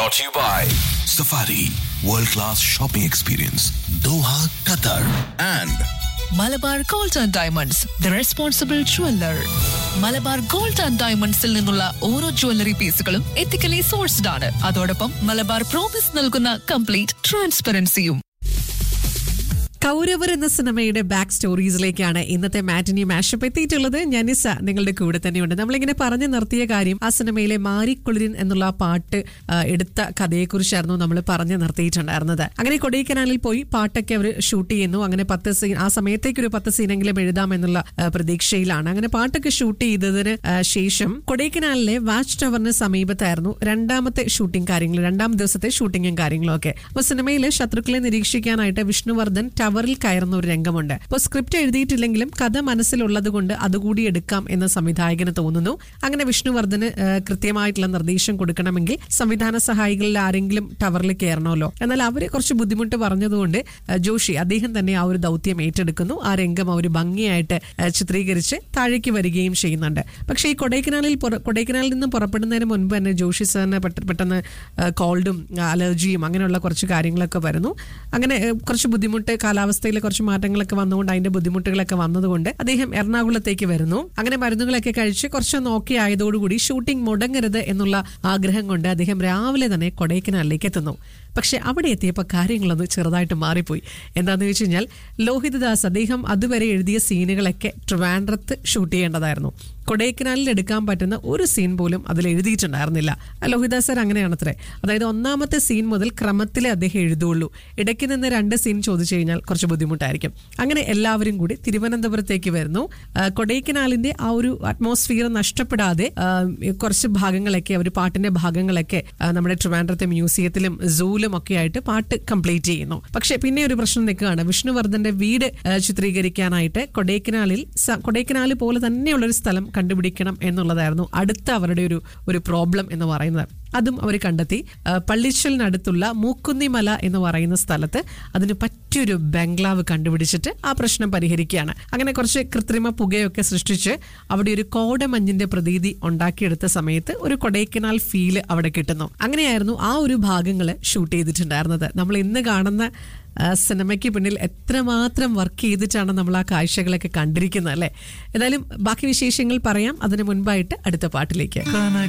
brought to you by Safari World Class Shopping Experience Doha, Qatar and Malabar gold and diamonds the responsible jeweller Malabar gold and ഡയമണ്ട്സിൽ നിന്നുള്ള ഓരോ jewellery പീസുകളും ethically sourced ആണ് അതോടൊപ്പം Malabar promise നൽകുന്ന complete ട്രാൻസ്പെറൻസിയും കൗരവർ എന്ന സിനിമയുടെ ബാക്ക് സ്റ്റോറീസിലേക്കാണ് ഇന്നത്തെ മാറ്റിനി മാഷപ്പ് എത്തിയിട്ടുള്ളത് ഞാനിസ നിങ്ങളുടെ കൂടെ തന്നെയുണ്ട് നമ്മളിങ്ങനെ പറഞ്ഞു നിർത്തിയ കാര്യം ആ സിനിമയിലെ മാരിക്കുളിരിൻ എന്നുള്ള ആ പാട്ട് ആ, എടുത്ത കഥയെക്കുറിച്ചായിരുന്നു നമ്മൾ പറഞ്ഞു നിർത്തിയിട്ടുണ്ടായിരുന്നത് അങ്ങനെ കൊടൈക്കനാലിൽ പോയി പാട്ടൊക്കെ അവർ ഷൂട്ട് ചെയ്യുന്നു അങ്ങനെ പത്ത് സീൻ ആ സമയത്തേക്ക് ഒരു പത്ത് സീനെങ്കിലും എഴുതാമെന്നുള്ള ആ, പ്രതീക്ഷയിലാണ് അങ്ങനെ പാട്ടൊക്കെ ഷൂട്ട് ചെയ്തതിന് ആ, ശേഷം കൊടൈക്കനാലിലെ വാച്ച് ടവറിന് സമീപത്തായിരുന്നു രണ്ടാമത്തെ ഷൂട്ടിംഗ് കാര്യങ്ങൾ രണ്ടാം ദിവസത്തെ ഷൂട്ടിങ്ങും കാര്യങ്ങളും ഒക്കെ അപ്പൊ സിനിമയിലെ ശത്രുക്കളെ നിരീക്ഷിക്കാനായിട്ട് വിഷ്ണുവർദ്ധൻ ടവറിൽ കയറുന്ന ഒരു രംഗമുണ്ട് അപ്പോൾ സ്ക്രിപ്റ്റ് എഴുതിയിട്ടില്ലെങ്കിലും കഥ മനസ്സിലുള്ളത് കൊണ്ട് അതുകൂടി എടുക്കാം എന്ന് സംവിധായകന് തോന്നുന്നു അങ്ങനെ വിഷ്ണുവർദ്ധന് ആ, കൃത്യമായിട്ടുള്ള നിർദ്ദേശം കൊടുക്കണമെങ്കിൽ സംവിധാന സഹായികളിൽ ആരെങ്കിലും ടവറിൽ കയറണമല്ലോ എന്നാൽ അവര് കുറച്ച് ബുദ്ധിമുട്ട് പറഞ്ഞതുകൊണ്ട് ആ, ജോഷി അദ്ദേഹം തന്നെ ആ ഒരു ദൗത്യം ഏറ്റെടുക്കുന്നു ആ രംഗം അവർ ഭംഗിയായിട്ട് ആ, ചിത്രീകരിച്ച് താഴേക്ക് വരികയും ചെയ്യുന്നുണ്ട് പക്ഷേ ഈ കൊടൈക്കനാലിൽ പുറ- കൊടൈക്കനാലിൽ നിന്ന് പുറപ്പെടുന്നതിന് മുൻപ് തന്നെ ജോഷി സാറിന് പെട്ട- പെട്ടെന്ന് കോൾഡും അലർജിയും അങ്ങനെയുള്ള കുറച്ച് കാര്യങ്ങളൊക്കെ വരുന്നു അങ്ങനെ ആ, കുറച്ച് ബുദ്ധിമുട്ട് കാലാവസ്ഥയിൽ കുറച്ച് മാറ്റങ്ങളൊക്കെ വന്നുകൊണ്ട് അതിന്റെ ബുദ്ധിമുട്ടുകളൊക്കെ വന്നതുകൊണ്ട് അദ്ദേഹം എറണാകുളത്തേക്ക് വരുന്നു അങ്ങനെ മരുന്നുകളൊക്കെ കഴിച്ച് കുറച്ചൊന്ന് ഓക്കെ ആയതോടുകൂടി ഷൂട്ടിംഗ് മുടങ്ങരുത് എന്നുള്ള ആഗ്രഹം കൊണ്ട് അദ്ദേഹം രാവിലെ തന്നെ കൊടൈക്കനാലിലേക്ക് എത്തുന്നു പക്ഷെ അവിടെ എത്തിയപ്പോൾ കാര്യങ്ങളൊന്ന് ചെറുതായിട്ട് മാറിപ്പോയി എന്താണെന്ന് വെച്ച് കഴിഞ്ഞാൽ ലോഹിതദാസ് അദ്ദേഹം അതുവരെ എഴുതിയ സീനുകളൊക്കെ ട്രിവാൻഡ്രത്ത് ഷൂട്ട് ചെയ്യേണ്ടതായിരുന്നു കൊടൈക്കനാലിൽ എടുക്കാൻ പറ്റുന്ന ഒരു സീൻ പോലും അതിൽ എഴുതിയിട്ടുണ്ടായിരുന്നില്ല ലോഹിദാസ് സർ അങ്ങനെയാണത്രേ അതായത് ഒന്നാമത്തെ സീൻ മുതൽ ക്രമത്തിലേ അദ്ദേഹം എഴുതുള്ളൂ ഇടയ്ക്ക് നിന്ന് രണ്ട് സീൻ ചോദിച്ചു കഴിഞ്ഞാൽ കുറച്ച് ബുദ്ധിമുട്ടായിരിക്കും അങ്ങനെ എല്ലാവരും കൂടി തിരുവനന്തപുരത്തേക്ക് വരുന്നു ആ, കൊടൈക്കനാലിന്റെ ആ ഒരു അറ്റ്മോസ്ഫിയർ നഷ്ടപ്പെടാതെ ആ, കുറച്ച് ഭാഗങ്ങളൊക്കെ അവർ പാട്ടിന്റെ ഭാഗങ്ങളൊക്കെ ആ, നമ്മുടെ ട്രിവാൻഡ്രത്തെ മ്യൂസിയത്തിലും സൂലും ഒക്കെ ആയിട്ട് പാട്ട് കംപ്ലീറ്റ് ചെയ്യുന്നു പക്ഷെ പിന്നെ ഒരു പ്രശ്നം നിൽക്കുകയാണ് വിഷ്ണുവർദ്ധന്റെ വീട് ആ, ചിത്രീകരിക്കാനായിട്ട് കൊടൈക്കനാലിൽ സ- കൊടൈക്കനാല് പോലെ തന്നെയുള്ള ഒരു സ്ഥലം കണ്ടുപിടിക്കണം എന്നുള്ളതായിരുന്നു അടുത്ത അവരുടെ ഒരു ഒരു പ്രോബ്ലം എന്ന് പറയുന്നത് അതും അവർ കണ്ടെത്തി ആ, പള്ളിച്ചലിനടുത്തുള്ള മൂക്കുന്നിമല എന്ന് പറയുന്ന സ്ഥലത്ത് അതിന് പറ്റിയൊരു ബംഗ്ലാവ് കണ്ടുപിടിച്ചിട്ട് ആ പ്രശ്നം പരിഹരിക്കുകയാണ് അങ്ങനെ കുറച്ച് കൃത്രിമ പുകയൊക്കെ സൃഷ്ടിച്ച് അവിടെ ഒരു കോടമഞ്ഞിന്റെ പ്രതീതി ഉണ്ടാക്കിയെടുത്ത സമയത്ത് ഒരു കൊടൈക്കനാൽ ഫീല് അവിടെ കിട്ടുന്നു അങ്ങനെയായിരുന്നു ആ ഒരു ഭാഗങ്ങൾ ഷൂട്ട് ചെയ്തിട്ടുണ്ടായിരുന്നത് നമ്മൾ ഇന്ന് കാണുന്ന ആ, സിനിമയ്ക്ക് പിന്നിൽ എത്രമാത്രം വർക്ക് ചെയ്തിട്ടാണ് നമ്മൾ ആ കാഴ്ചകളൊക്കെ കണ്ടിരിക്കുന്നത് അല്ലേ ഏതായാലും ബാക്കി വിശേഷങ്ങൾ പറയാം അതിനു മുൻപായിട്ട് അടുത്ത പാട്ടിലേക്ക്